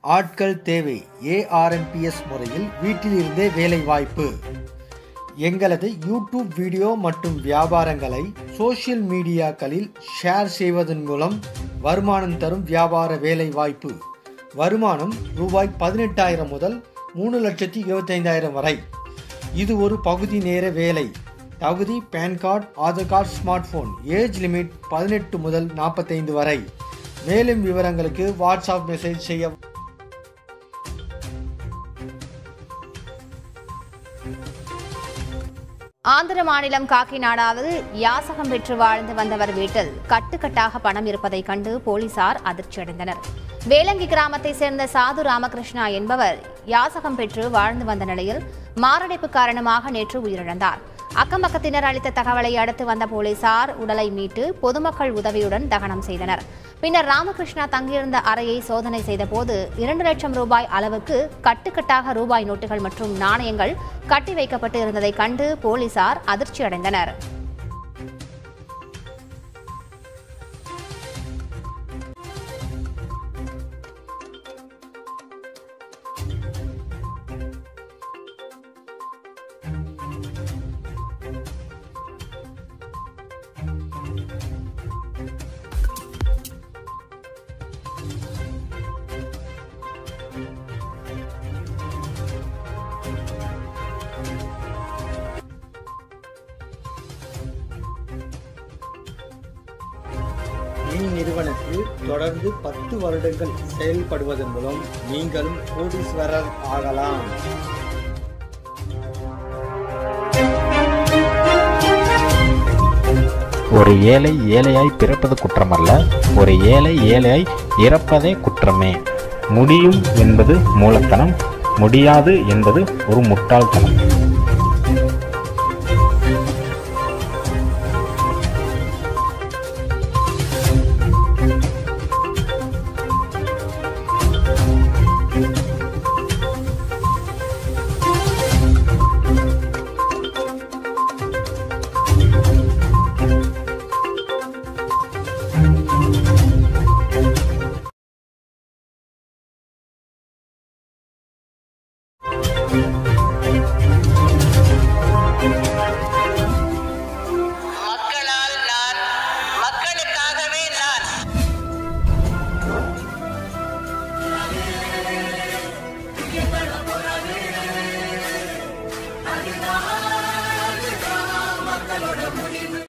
ஆட்கள் தேவை ஏஆர்எம்பிஎஸ் முறையில் வீட்டிலிருந்தே வேலை வாய்ப்பு எங்களது யூடியூப் வீடியோ மற்றும் வியாபாரங்களை சோஷியல் மீடியாக்களில் ஷேர் செய்வதன் மூலம் வருமானம் தரும் வியாபார வேலை வாய்ப்பு வருமானம் ரூபாய் பதினெட்டாயிரம் முதல் மூணு லட்சத்தி இருபத்தைந்தாயிரம் வரை இது ஒரு பகுதி நேர வேலை தகுதி PAN card Aadhaar card smart phone age limit பதினெட்டு முதல் நாற்பத்தைந்து வரை மேலும் விவரங்களுக்கு வாட்ஸ்அப் மெசேஜ் செய்ய ஆந்திர மாநிலம் காக்கிநாடாவில் யாசகம் பெற்று வாழ்ந்து வந்தவர் வீட்டில் கட்டுக்கட்டாக பணம் இருப்பதைக் கண்டு போலீசார் அதிர்ச்சியடைந்தனர் வேலங்கி கிராமத்தை சேர்ந்த சாது ராமகிருஷ்ணா என்பவர் யாசகம் பெற்று வாழ்ந்து வந்த நிலையில் மாரடைப்பு காரணமாக நேற்று உயிரிழந்தார் அக்கம்பக்கத்தினர் அளித்த தகவலை அடுத்து வந்த போலீசார் உடலை மீட்டு பொதுமக்கள் உதவியுடன் தகனம் செய்தனர் பின்னர் ராமகிருஷ்ணா தங்கியிருந்த அறையை சோதனை செய்தபோது இரண்டு லட்சம் ரூபாய் அளவுக்கு கட்டுக்கட்டாக ரூபாய் நோட்டுகள் மற்றும் நாணயங்கள் கட்டி வைக்கப்பட்டு இருந்ததை கண்டு போலீசார் அதிர்ச்சியடைந்தனர் இந்நிறுவனத்தில் தொடர்ந்து பத்து வருடங்கள் செயல்படுவதன் மூலம் நீங்களும் கோடீஸ்வரர் ஆகலாம் ஒரு ஏழை ஏழையாய் பிறப்பது குற்றமல்ல ஒரு ஏழை ஏழையாய் இறப்பதே குற்றமே முடியும் என்பது மூலத்தனம் முடியாது என்பது ஒரு முட்டாள்தனம்